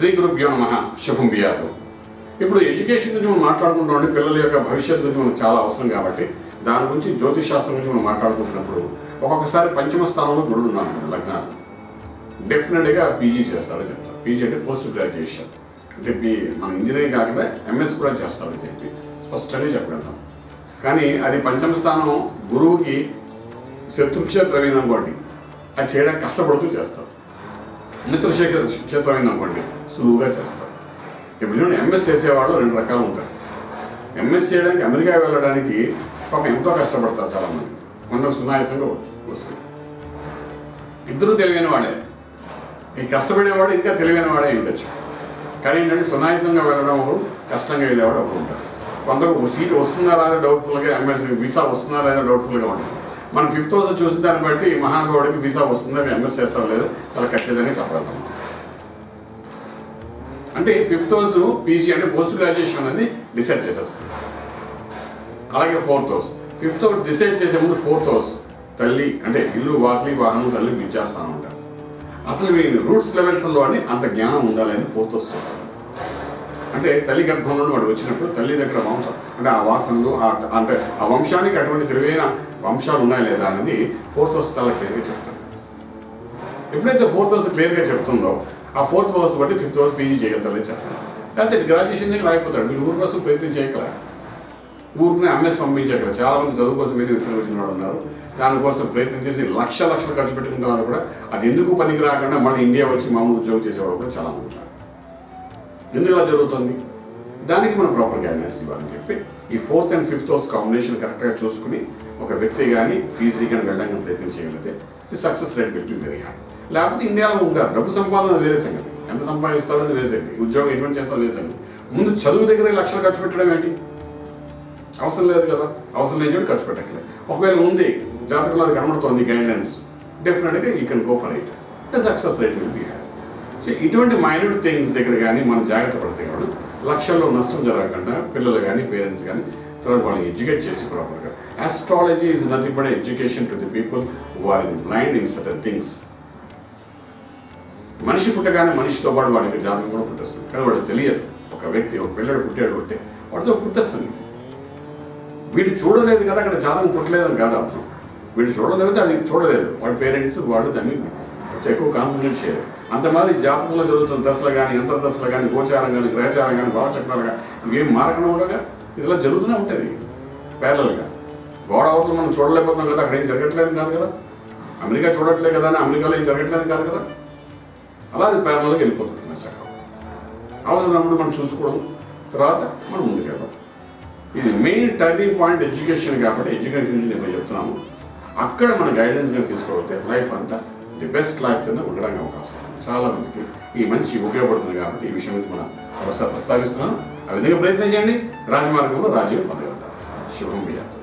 శ్రీ గురుభ్యో నమ శుభం బియాదు ఇప్పుడు ఎడ్యుకేషన్ గురించి మనం మాట్లాడుకుంటాం అంటే పిల్లల యొక్క భవిష్యత్తు గురించి మనకు చాలా అవసరం కాబట్టి దాని గురించి జ్యోతిష్ శాస్త్రం గురించి మనం మాట్లాడుకుంటున్నప్పుడు ఒక్కొక్కసారి పంచమ స్థానంలో గురుడు ఉన్నాడు లగ్నాలు డెఫినెట్గా పీజీ చేస్తారని చెప్తారు పీజీ అంటే పోస్ట్ గ్రాడ్యుయేషన్ అంటే పీ మన ఇంజనీరింగ్ కాకుండా ఎంఎస్ కూడా చేస్తారని చెప్పి స్పష్టంగా చెప్పగలుగుతాం కానీ అది పంచమ స్థానం గురువుకి శత్రుక్షేత్రం అనుకోండి అది చేయడానికి కష్టపడుతూ చేస్తారు మిత్రశేఖర క్షేత్రం అనుకోండి సులువుగా చేస్తారు ఇప్పుడు చూడండి ఎంఎస్ చేసేవాళ్ళు రెండు రకాలు ఉంటారు ఎంఎస్ చేయడానికి అమెరికా వెళ్ళడానికి పాపం ఎంతో కష్టపడతారు చాలామంది కొందరు సునాయాసంగా వస్తుంది ఇద్దరు తెలివైన వాళ్ళే ఈ కష్టపడేవాడు ఇంకా తెలివైన వాడే అయి ఉండొచ్చు కానీ ఏంటంటే సునాయాసంగా వెళ్ళడం ఒకరు కష్టంగా వెళ్ళేవాడు ఒకరు ఉంటారు కొందరు ఒక సీట్ వస్తుందా లేదా డౌట్ఫుల్గా ఎంఎస్ వీసా వస్తుందా లేదా డౌట్ఫుల్గా ఉంటుంది మనం ఫిఫ్త్ హౌస్ చూసిన దాన్ని బట్టి ఈ మహానుభావుడికి వీసా వస్తుందా ఎంఎస్ చేస్తారో లేదో చాలా ఖచ్చితంగా చెప్పగలుగుతాం మనం. అంటే ఫిఫ్త్ హౌస్ పీజీ అంటే పోస్ట్ గ్రాడ్యుయేషన్ అనేది డిసైడ్ చేసేస్తుంది అలాగే fourth house fifth house decide చేసే ముందు ఫోర్త్ హౌస్ తల్లి అంటే ఇల్లు వాకిలి వాహనం తల్లి విద్యాస్థానం ఉంటారు అసలు వీళ్ళ రూట్స్ లెవెల్స్లో అని అంత జ్ఞానం ఉండాలని ఫోర్త్ హౌస్ చెప్తారు అంటే తల్లి గర్భంలో వాడు వచ్చినప్పుడు తల్లి దగ్గర వంశం అంటే ఆ వాసనలు ఆ అంటే ఆ వంశానికి అటువంటి తెలివైన వంశాలు ఉన్నాయా లేదా అనేది ఫోర్త్ హౌస్ చాలా క్లియర్గా చెప్తారు ఎప్పుడైతే ఫోర్త్ హౌస్ క్లియర్గా చెప్తుందో ఆ ఫోర్త్ హౌస్ బట్టి ఫిఫ్త్ హౌస్ పీజీ చేయగలుగుతారని చెప్పాలి లేకపోతే గ్రాడ్యుయేషన్ దగ్గర ఆగిపోతాడు వీళ్ళు ఊరి కోసం ప్రయత్నం చేయగల ఊరిని ఎంఎస్ పంపించగలరు చాలా మంది చదువు కోసం మీద వ్యక్తులు వచ్చిన వాడు ఉన్నారు దానికోసం ప్రయత్నం చేసి లక్ష లక్షలు ఖర్చు పెట్టుకున్న తర్వాత కూడా అది ఎందుకు పనికి రాకుండా మళ్ళీ ఇండియా వచ్చి మామూలు ఉద్యోగం చేసేవాడు కూడా చాలా మంది ఉన్నారు ఎందుకు ఇలా జరుగుతుంది దానికి మనం ప్రాపర్ గైడెన్స్ ఇవ్వాలని చెప్పి ఈ fourth and fifth house combination కరెక్ట్గా చూసుకుని ఒక వ్యక్తి కానీ పీజీ కానీ వెళ్ళడానికి ప్రయత్నం చేయగలిగితే ఈ సక్సెస్ రేట్ వ్యక్తి పెరిగాడు లేకపోతే ఇండియాలో ఉంటారు డబ్బు సంపాదన వేరే సంగతి ఎంత సంపాదిస్తాడో అది వేరే సంగతి ఉద్యోగం ఎటువంటి చేస్తాడో వేరే సంగతి ముందు చదువు దగ్గర లక్షలు ఖర్చు పెట్టడం ఏంటి అవసరం లేదు కదా అవసరం లేని చోటు ఖర్చు పెట్టక్కలేదు ఒకవేళ ఉంది జాతకంలో అది కనబడుతోంది గైడెన్స్ డెఫినెట్గా you can go for it the success rate will be have so ఇటువంటి మైన్యూట్ థింగ్స్ దగ్గర కానీ మనం జాగ్రత్త పడితే వాడు లక్షల్లో నష్టం జరగకుండా పిల్లలు కానీ పేరెంట్స్ కానీ తర్వాత వాళ్ళని ఎడ్యుకేట్ చేసి ప్రాపర్గా astrology is nothing but education to the people who are in blind in certain things మనిషి పుట్టగానే మనిషితో పాటు వాడికి జాతకం కూడా పుట్టేస్తుంది కానీ వాడు తెలియదు ఒక వ్యక్తి ఒక పిల్లడు పుట్టాడు పుట్టే వాడితో పుట్టేస్తుంది వీడు చూడలేదు కదా అక్కడ జాతకం పుట్టలేదని కాదు అర్థం వీడు చూడలేదు అది చూడలేదు వాళ్ళ పేరెంట్స్ వాళ్ళు దాన్ని ఎక్కువ కాన్సన్ట్రేట్ చేయలేదు అంతమంది జాతకంలో జరుగుతున్న దశలు కానీ యంత్ర దశలు కానీ గోచారం కానీ గ్రహచారం కానీ భావచక్రాలు కానీ ఇవేం మారకుండా ఉండగా ఇలా జరుగుతూనే ఉంటుంది పేర్లలుగా గోడ అవతల మనం చూడలేకపోతున్నాం కదా అక్కడ ఏం జరగట్లేదు కాదు కదా అమెరికా చూడట్లేదు కదా అని అమెరికాలో ఏం జరగట్లేదు కాదు కదా అలా అది పేర్లలోకి వెళ్ళిపోతుంది మన చక్కగా అవసరమైనప్పుడు మనం చూసుకోవడం తర్వాత మనం ముందుకెళ్ళడం ఇది మెయిన్ టర్నింగ్ పాయింట్ ఎడ్యుకేషన్ కాబట్టి ఎడ్యుకేషన్ గురించి నేను చెప్తున్నాము అక్కడ మన గైడెన్స్ గా తీసుకోకపోతే లైఫ్ అంతా ది బెస్ట్ లైఫ్ కింద ఉండడానికి అవకాశం ఉంది చాలా మందికి ఈ మంచి ఉపయోగపడుతుంది కాబట్టి ఈ విషయం గురించి మనం ఒకసారి ప్రస్తావిస్తున్నాం ఆ విధంగా ప్రయత్నం చేయండి రాజమార్గంలో రాజ్యం పొందగలుగుతాం శుభం బియ్యాలు